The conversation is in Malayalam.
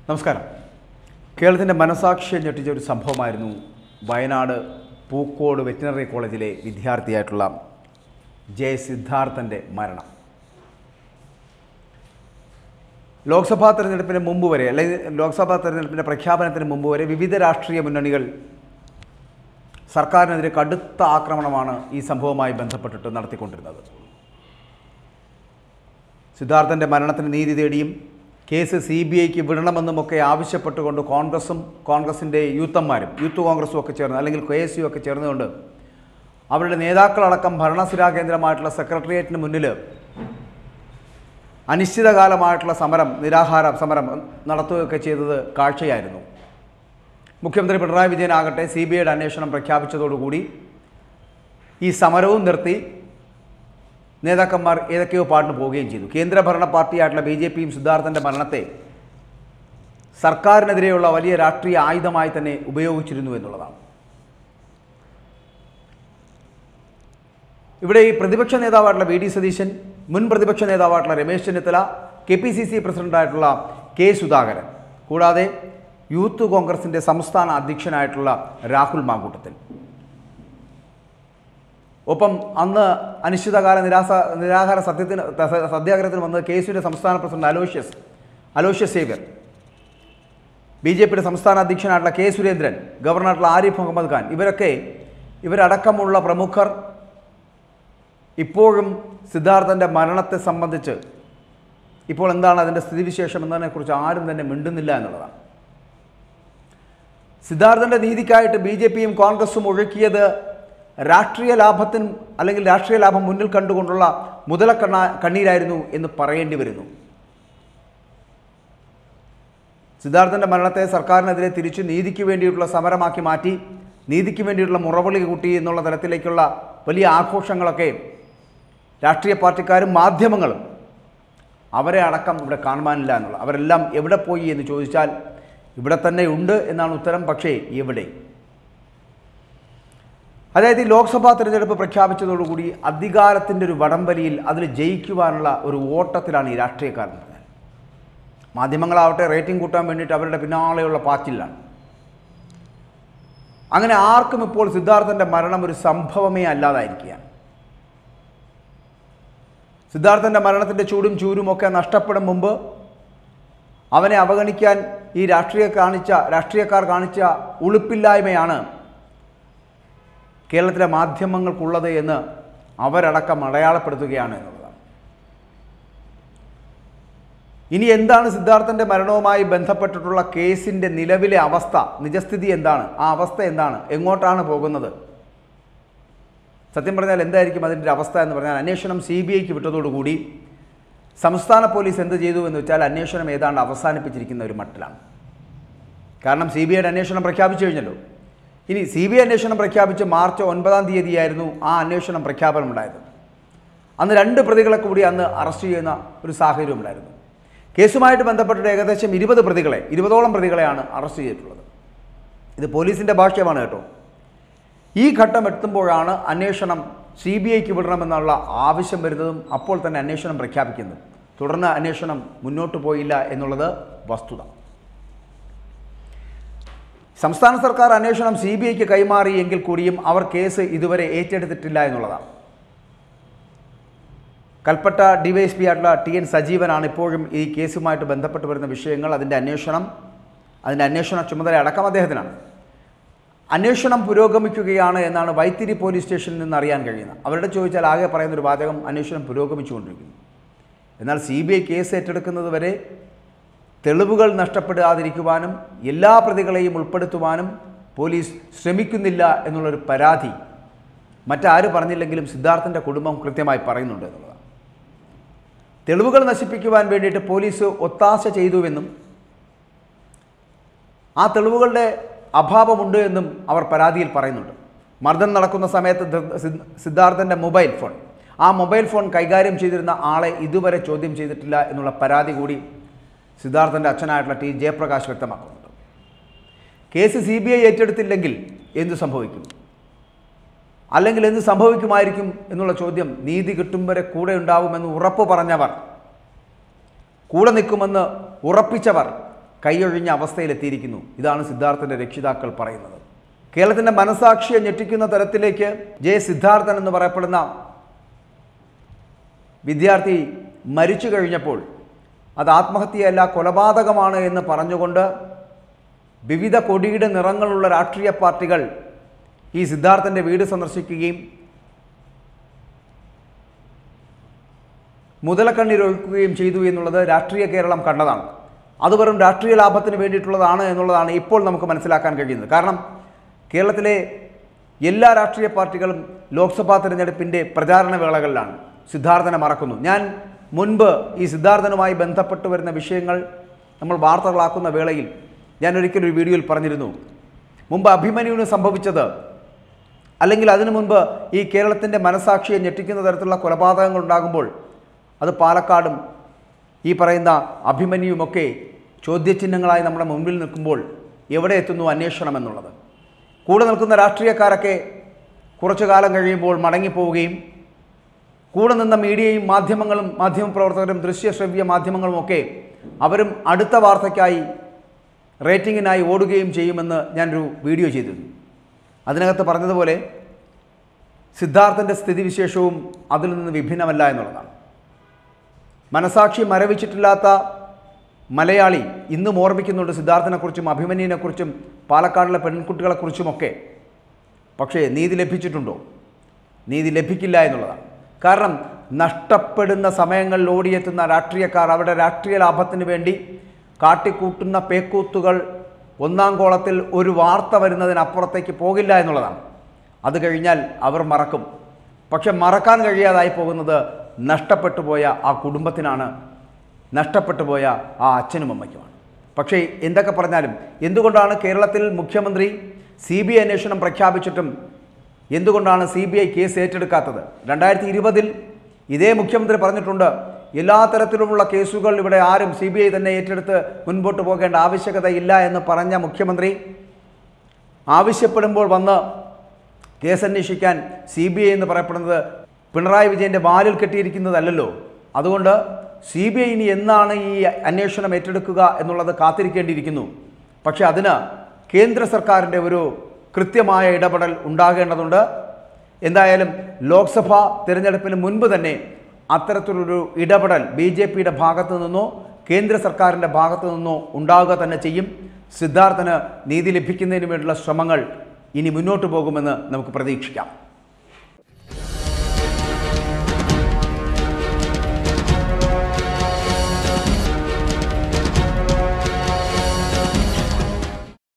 നമസ്കാരം കേരളത്തിൻ്റെ മനസാക്ഷിയെ ഞെട്ടിച്ച ഒരു സംഭവമായിരുന്നു വയനാട് പൂക്കോട് വെറ്റിനറി കോളേജിലെ വിദ്യാർത്ഥിയായിട്ടുള്ള ജെ സിദ്ധാർത്ഥൻ്റെ മരണം ലോക്സഭാ തെരഞ്ഞെടുപ്പിന് മുമ്പ് വരെ അല്ലെങ്കിൽ ലോക്സഭാ തെരഞ്ഞെടുപ്പിൻ്റെ പ്രഖ്യാപനത്തിന് മുമ്പ് വരെ വിവിധ രാഷ്ട്രീയ മുന്നണികൾ സർക്കാരിനെതിരെ കടുത്ത ആക്രമണമാണ് ഈ സംഭവവുമായി ബന്ധപ്പെട്ടിട്ട് നടത്തിക്കൊണ്ടിരുന്നത് സിദ്ധാർത്ഥൻ്റെ മരണത്തിന് നീതി തേടിയും കേസ് സി ബി ഐക്ക് വിടണമെന്നുമൊക്കെ ആവശ്യപ്പെട്ടുകൊണ്ട് കോൺഗ്രസും കോൺഗ്രസിൻ്റെ യൂത്തന്മാരും യൂത്ത് കോൺഗ്രസും ഒക്കെ ചേർന്ന് അല്ലെങ്കിൽ കെ എസ് യു ഒക്കെ ചേർന്നുകൊണ്ട് അവരുടെ നേതാക്കളടക്കം ഭരണസിരാ കേന്ദ്രമായിട്ടുള്ള സെക്രട്ടേറിയറ്റിന് മുന്നിൽ അനിശ്ചിതകാലമായിട്ടുള്ള സമരം നിരാഹാര സമരം നടത്തുകയൊക്കെ ചെയ്തത് കാഴ്ചയായിരുന്നു മുഖ്യമന്ത്രി പിണറായി വിജയനാകട്ടെ സി ബി ഐയുടെ അന്വേഷണം പ്രഖ്യാപിച്ചതോടുകൂടി ഈ സമരവും നിർത്തി നേതാക്കന്മാർ ഏതൊക്കെയോ പാട്ടിന് പോവുകയും ചെയ്തു കേന്ദ്രഭരണ പാർട്ടിയായിട്ടുള്ള ബി ജെ പിയും സിദ്ധാർത്ഥൻ്റെ മരണത്തെ സർക്കാരിനെതിരെയുള്ള വലിയ രാഷ്ട്രീയ ആയുധമായി തന്നെ ഉപയോഗിച്ചിരുന്നു എന്നുള്ളതാണ് ഇവിടെ ഈ പ്രതിപക്ഷ നേതാവായിട്ടുള്ള വി ഡി സതീശൻ മുൻ പ്രതിപക്ഷ നേതാവായിട്ടുള്ള Ramesh Chennithala K P C C പ്രസിഡന്റായിട്ടുള്ള കെ സുധാകരൻ കൂടാതെ യൂത്ത് കോൺഗ്രസിൻ്റെ സംസ്ഥാന അധ്യക്ഷനായിട്ടുള്ള രാഹുൽ മാങ്കൂട്ടത്തിൽ ഒപ്പം അന്ന് അനിശ്ചിതകാല നിരാസ നിരാഹാര സത്യത്തിന് സ- സത്യാഗ്രഹത്തിന് വന്നത് കെ എസ് യുടെ സംസ്ഥാന president Aloysius Aloysius Xavier B J പിയുടെ സംസ്ഥാന അധ്യക്ഷനായിട്ടുള്ള കെ സുരേന്ദ്രൻ ഗവർണറായിട്ടുള്ള ആരിഫ് മുഹമ്മദ് ഖാൻ ഇവരൊക്കെ ഇവരടക്കമുള്ള പ്രമുഖർ ഇപ്പോഴും സിദ്ധാർത്ഥൻ്റെ മരണത്തെ സംബന്ധിച്ച് ഇപ്പോൾ എന്താണ് അതിൻ്റെ സ്ഥിതിവിശേഷം എന്നതിനെക്കുറിച്ച് ആരും തന്നെ മിണ്ടുന്നില്ല എന്നുള്ളതാണ് സിദ്ധാർത്ഥൻ്റെ നീതിക്കായിട്ട് ബി ജെ പിയും കോൺഗ്രസും ഒഴുക്കിയത് രാഷ്ട്രീയ ലാഭത്തിന് അല്ലെങ്കിൽ രാഷ്ട്രീയ ലാഭം മുന്നിൽ കണ്ടുകൊണ്ടുള്ള മുതലക്കണ്ണ കണ്ണീരായിരുന്നു എന്ന് പറയേണ്ടി വരുന്നു സിദ്ധാർത്ഥൻ്റെ മരണത്തെ സർക്കാരിനെതിരെ തിരിച്ചു നീതിക്ക് വേണ്ടിയിട്ടുള്ള സമരമാക്കി മാറ്റി നീതിക്ക് വേണ്ടിയിട്ടുള്ള മുറവിളി കൂട്ടി എന്നുള്ള തലത്തിലേക്കുള്ള വലിയ ആഘോഷങ്ങളൊക്കെ രാഷ്ട്രീയ പാർട്ടിക്കാരും മാധ്യമങ്ങളും അവരെ അടക്കം ഇവിടെ കാണുവാനില്ല എന്നുള്ള അവരെല്ലാം എവിടെ പോയി എന്ന് ചോദിച്ചാൽ ഇവിടെ തന്നെ ഉണ്ട് എന്നാണ് ഉത്തരം പക്ഷേ എവിടെ അതായത് ഈ ലോക്സഭാ തെരഞ്ഞെടുപ്പ് പ്രഖ്യാപിച്ചതോടുകൂടി അധികാരത്തിൻ്റെ ഒരു വടംവലിയിൽ അതിൽ ജയിക്കുവാനുള്ള ഒരു ഓട്ടത്തിലാണ് ഈ രാഷ്ട്രീയക്കാർ എന്ന് പറഞ്ഞാൽ മാധ്യമങ്ങളാവട്ടെ റേറ്റിംഗ് കൂട്ടാൻ വേണ്ടിയിട്ട് അവരുടെ പിന്നാലെയുള്ള പാച്ചിലാണ് അങ്ങനെ ആർക്കും ഇപ്പോൾ സിദ്ധാർത്ഥൻ്റെ മരണം ഒരു സംഭവമേ അല്ലാതായിരിക്കുകയാണ് സിദ്ധാർത്ഥൻ്റെ മരണത്തിൻ്റെ ചൂടും ചൂരും ഒക്കെ നഷ്ടപ്പെടും മുമ്പ് അവനെ അവഗണിക്കാൻ ഈ രാഷ്ട്രീയ കാണിച്ച രാഷ്ട്രീയക്കാർ കാണിച്ച ഉളുപ്പില്ലായ്മയാണ് കേരളത്തിലെ മാധ്യമങ്ങൾക്കുള്ളത് എന്ന് അവരടക്കം അടയാളപ്പെടുത്തുകയാണ് എന്നുള്ളതാണ് ഇനി എന്താണ് സിദ്ധാർത്ഥൻ്റെ മരണവുമായി ബന്ധപ്പെട്ടിട്ടുള്ള കേസിൻ്റെ നിലവിലെ അവസ്ഥ നിജസ്ഥിതി എന്താണ് ആ അവസ്ഥ എന്താണ് എങ്ങോട്ടാണ് പോകുന്നത് സത്യം പറഞ്ഞാൽ എന്തായിരിക്കും അതിൻ്റെ ഒരു അവസ്ഥ എന്ന് പറഞ്ഞാൽ അന്വേഷണം സി ബി ഐക്ക് വിട്ടതോടുകൂടി സംസ്ഥാന പോലീസ് എന്ത് ചെയ്തു എന്ന് വെച്ചാൽ അന്വേഷണം ഏതാണ്ട് അവസാനിപ്പിച്ചിരിക്കുന്ന ഒരു മട്ടിലാണ് കാരണം സി ബി ഐയുടെ അന്വേഷണം പ്രഖ്യാപിച്ചു കഴിഞ്ഞല്ലോ ഇനി സി ബി ഐ അന്വേഷണം പ്രഖ്യാപിച്ച് മാർച്ച് ഒൻപതാം തീയതിയായിരുന്നു ആ അന്വേഷണം പ്രഖ്യാപനം ഉണ്ടായത് അന്ന് രണ്ട് പ്രതികളെ കൂടി അന്ന് അറസ്റ്റ് ചെയ്യുന്ന ഒരു സാഹചര്യം ഉണ്ടായിരുന്നു കേസുമായിട്ട് ബന്ധപ്പെട്ടിട്ട് ഏകദേശം ഇരുപത് പ്രതികളെ ഇരുപതോളം പ്രതികളെയാണ് അറസ്റ്റ് ചെയ്തിട്ടുള്ളത് ഇത് പോലീസിൻ്റെ ഭാഷ്യമാണ് കേട്ടോ ഈ ഘട്ടം എത്തുമ്പോഴാണ് അന്വേഷണം സി ബി ഐക്ക് വിടണമെന്നുള്ള ആവശ്യം വരുന്നതും അപ്പോൾ തന്നെ അന്വേഷണം പ്രഖ്യാപിക്കുന്നതും തുടർന്ന് അന്വേഷണം മുന്നോട്ട് പോയില്ല എന്നുള്ളത് വസ്തുത സംസ്ഥാന സർക്കാർ അന്വേഷണം സി ബി ഐക്ക് കൈമാറി എങ്കിൽ കൂടിയും അവർ കേസ് ഇതുവരെ ഏറ്റെടുത്തിട്ടില്ല എന്നുള്ളതാണ് കൽപ്പറ്റ ഡിവൈഎസ്പി ആയിട്ടുള്ള ടി എൻ സജീവനാണ് ഇപ്പോഴും ഈ കേസുമായിട്ട് ബന്ധപ്പെട്ട് വരുന്ന വിഷയങ്ങൾ അതിൻ്റെ അന്വേഷണം അതിൻ്റെ അന്വേഷണ ചുമതല അടക്കം അദ്ദേഹത്തിനാണ് അന്വേഷണം പുരോഗമിക്കുകയാണ് എന്നാണ് വൈത്തിരി പോലീസ് സ്റ്റേഷനിൽ നിന്ന് അറിയാൻ കഴിയുന്നത് അവരുടെ ചോദിച്ചാൽ ആകെ പറയുന്ന ഒരു വാചകം അന്വേഷണം പുരോഗമിച്ചുകൊണ്ടിരിക്കുന്നു എന്നാൽ സി ബി ഐ കേസ് ഏറ്റെടുക്കുന്നത് വരെ തെളിവുകൾ നഷ്ടപ്പെടാതിരിക്കുവാനും എല്ലാ പ്രതികളെയും ഉൾപ്പെടുത്തുവാനും പോലീസ് ശ്രമിക്കുന്നില്ല എന്നുള്ളൊരു പരാതി മറ്റാര് പറഞ്ഞില്ലെങ്കിലും സിദ്ധാർത്ഥൻ്റെ കുടുംബം കൃത്യമായി പറയുന്നുണ്ട് എന്നുള്ളതാണ് തെളിവുകൾ നശിപ്പിക്കുവാൻ വേണ്ടിയിട്ട് പോലീസ് ഒത്താശ ചെയ്തുവെന്നും ആ തെളിവുകളുടെ അഭാവമുണ്ട് എന്നും അവർ പരാതിയിൽ പറയുന്നുണ്ട് മർദ്ദനം നടക്കുന്ന സമയത്ത് ദ- സിദ്- സിദ്ധാർത്ഥൻ്റെ മൊബൈൽ ഫോൺ ആ മൊബൈൽ ഫോൺ കൈകാര്യം ചെയ്തിരുന്ന ആളെ ഇതുവരെ ചോദ്യം ചെയ്തിട്ടില്ല എന്നുള്ള പരാതി കൂടി സിദ്ധാർത്ഥൻ്റെ അച്ഛനായിട്ടുള്ള ടി ജയപ്രകാശ് വ്യക്തമാക്കുന്നുണ്ട് കേസ് സി ബി ഐ ഏറ്റെടുത്തില്ലെങ്കിൽ എന്തു സംഭവിക്കും അല്ലെങ്കിൽ എന്ത് സംഭവിക്കുമായിരിക്കും എന്നുള്ള ചോദ്യം നീതി കിട്ടും വരെ കൂടെ ഉണ്ടാവുമെന്ന് ഉറപ്പ് പറഞ്ഞവർ കൂടെ നിൽക്കുമെന്ന് ഉറപ്പിച്ചവർ കൈയൊഴിഞ്ഞ അവസ്ഥയിലെത്തിയിരിക്കുന്നു ഇതാണ് സിദ്ധാർത്ഥൻ്റെ രക്ഷിതാക്കൾ പറയുന്നത് കേരളത്തിൻ്റെ മനസാക്ഷിയെ ഞെട്ടിക്കുന്ന തരത്തിലേക്ക് ജെ സിദ്ധാർത്ഥൻ എന്ന് പറയപ്പെടുന്ന വിദ്യാർത്ഥി മരിച്ചു കഴിഞ്ഞപ്പോൾ അത് ആത്മഹത്യയല്ല കൊലപാതകമാണ് എന്ന് പറഞ്ഞുകൊണ്ട് വിവിധ കൊടിയുടെ നിറങ്ങളുള്ള രാഷ്ട്രീയ പാർട്ടികൾ ഈ സിദ്ധാർത്ഥൻ്റെ വീട് സന്ദർശിക്കുകയും മുതലക്കണ്ണീരൊഴുക്കുകയും ചെയ്തു എന്നുള്ളത് രാഷ്ട്രീയ കേരളം കണ്ടതാണ് അത് വെറും രാഷ്ട്രീയ ലാഭത്തിന് വേണ്ടിയിട്ടുള്ളതാണ് എന്നുള്ളതാണ് ഇപ്പോൾ നമുക്ക് മനസ്സിലാക്കാൻ കഴിയുന്നത് കാരണം കേരളത്തിലെ എല്ലാ രാഷ്ട്രീയ പാർട്ടികളും ലോക്സഭാ തെരഞ്ഞെടുപ്പിൻ്റെ പ്രചാരണ വേളകളിലാണ് സിദ്ധാർത്ഥനെ മറക്കുന്നു ഞാൻ മുൻപ് ഈ സിദ്ധാർത്ഥനുമായി ബന്ധപ്പെട്ട് വരുന്ന വിഷയങ്ങൾ നമ്മൾ വാർത്തകളാക്കുന്ന വേളയിൽ ഞാൻ ഒരിക്കലും ഒരു വീഡിയോയിൽ പറഞ്ഞിരുന്നു മുമ്പ് അഭിമന്യുവിന് സംഭവിച്ചത് അല്ലെങ്കിൽ അതിനു മുൻപ് ഈ കേരളത്തിൻ്റെ മനസാക്ഷിയെ ഞെട്ടിക്കുന്ന തരത്തിലുള്ള കൊലപാതകങ്ങൾ ഉണ്ടാകുമ്പോൾ അത് പാലക്കാടും ഈ പറയുന്ന അഭിമന്യുമൊക്കെ ചോദ്യചിഹ്നങ്ങളായി നമ്മുടെ മുൻപിൽ നിൽക്കുമ്പോൾ എവിടെ എത്തുന്നു അന്വേഷണം എന്നുള്ളത് കൂടെ നിൽക്കുന്ന രാഷ്ട്രീയക്കാരൊക്കെ കുറച്ചു കാലം കഴിയുമ്പോൾ മടങ്ങിപ്പോവുകയും കൂടെ നിന്ന മീഡിയയും മാധ്യമങ്ങളും മാധ്യമപ്രവർത്തകരും ദൃശ്യശ്രവ്യ മാധ്യമങ്ങളും ഒക്കെ അവരും അടുത്ത വാർത്തയ്ക്കായി റേറ്റിങ്ങിനായി ഓടുകയും ചെയ്യുമെന്ന് ഞാനൊരു വീഡിയോ ചെയ്തിരുന്നു അതിനകത്ത് പറഞ്ഞതുപോലെ സിദ്ധാർത്ഥൻ്റെ സ്ഥിതിവിശേഷവും അതിൽ നിന്ന് വിഭിന്നമല്ല എന്നുള്ളതാണ് മനസാക്ഷി മരവിച്ചിട്ടില്ലാത്ത മലയാളി ഇന്നും ഓർമ്മിക്കുന്നുണ്ട് സിദ്ധാർത്ഥനെക്കുറിച്ചും അഭിമന്യുവിനെക്കുറിച്ചും പാലക്കാടിലെ പെൺകുട്ടികളെക്കുറിച്ചുമൊക്കെ പക്ഷേ നീതി ലഭിച്ചിട്ടുണ്ടോ നീതി ലഭിക്കില്ല എന്നുള്ളതാണ് കാരണം നഷ്ടപ്പെടുന്ന സമയങ്ങളിൽ ഓടിയെത്തുന്ന രാഷ്ട്രീയക്കാർ അവരുടെ രാഷ്ട്രീയ ലാഭത്തിന് വേണ്ടി കാട്ടിക്കൂട്ടുന്ന പേക്കൂത്തുകൾ ഒന്നാം കോളത്തിൽ ഒരു വാർത്ത വരുന്നതിനപ്പുറത്തേക്ക് പോകില്ല എന്നുള്ളതാണ് അത് കഴിഞ്ഞാൽ അവർ മറക്കും പക്ഷെ മറക്കാൻ കഴിയാതായി പോകുന്നത് നഷ്ടപ്പെട്ടു പോയ ആ കുടുംബത്തിനാണ് നഷ്ടപ്പെട്ടു പോയ ആ അച്ഛനും അമ്മയ്ക്കുമാണ് പക്ഷേ എന്തൊക്കെ പറഞ്ഞാലും എന്തുകൊണ്ടാണ് കേരളത്തിൽ മുഖ്യമന്ത്രി സി ബി ഐ അന്വേഷണം പ്രഖ്യാപിച്ചിട്ടും എന്തുകൊണ്ടാണ് സി ബി ഐ കേസ് ഏറ്റെടുക്കാത്തത് രണ്ടായിരത്തി ഇരുപതിൽ ഇതേ മുഖ്യമന്ത്രി പറഞ്ഞിട്ടുണ്ട് എല്ലാ തരത്തിലുമുള്ള കേസുകൾ ഇവിടെ ആരും സി ബി ഐ തന്നെ ഏറ്റെടുത്ത് മുൻപോട്ട് പോകേണ്ട ആവശ്യകതയില്ല എന്ന് പറഞ്ഞ മുഖ്യമന്ത്രി ആവശ്യപ്പെടുമ്പോൾ വന്ന് കേസ് അന്വേഷിക്കാൻ സി ബി ഐ എന്ന് പറയപ്പെടുന്നത് പിണറായി വിജയൻ്റെ വാലിൽ കെട്ടിയിരിക്കുന്നതല്ലല്ലോ അതുകൊണ്ട് സി ബി ഐ ഇനി എന്നാണ് ഈ അന്വേഷണം ഏറ്റെടുക്കുക എന്നുള്ളത് കാത്തിരിക്കേണ്ടിയിരിക്കുന്നു പക്ഷേ അതിന് കേന്ദ്ര സർക്കാരിൻ്റെ ഒരു കൃത്യമായ ഇടപെടൽ ഉണ്ടാകേണ്ടതുണ്ട് എന്തായാലും ലോക്സഭാ തിരഞ്ഞെടുപ്പിന് മുൻപ് തന്നെ അത്തരത്തിലൊരു ഇടപെടൽ ബി ജെ പിയുടെ ഭാഗത്തു നിന്നോ കേന്ദ്ര സർക്കാരിൻ്റെ ഭാഗത്തു നിന്നോ ഉണ്ടാവുക തന്നെ ചെയ്യും സിദ്ധാർത്ഥന് നീതി ലഭിക്കുന്നതിന് വേണ്ടിയുള്ള ശ്രമങ്ങൾ ഇനി മുന്നോട്ട് പോകുമെന്ന് നമുക്ക് പ്രതീക്ഷിക്കാം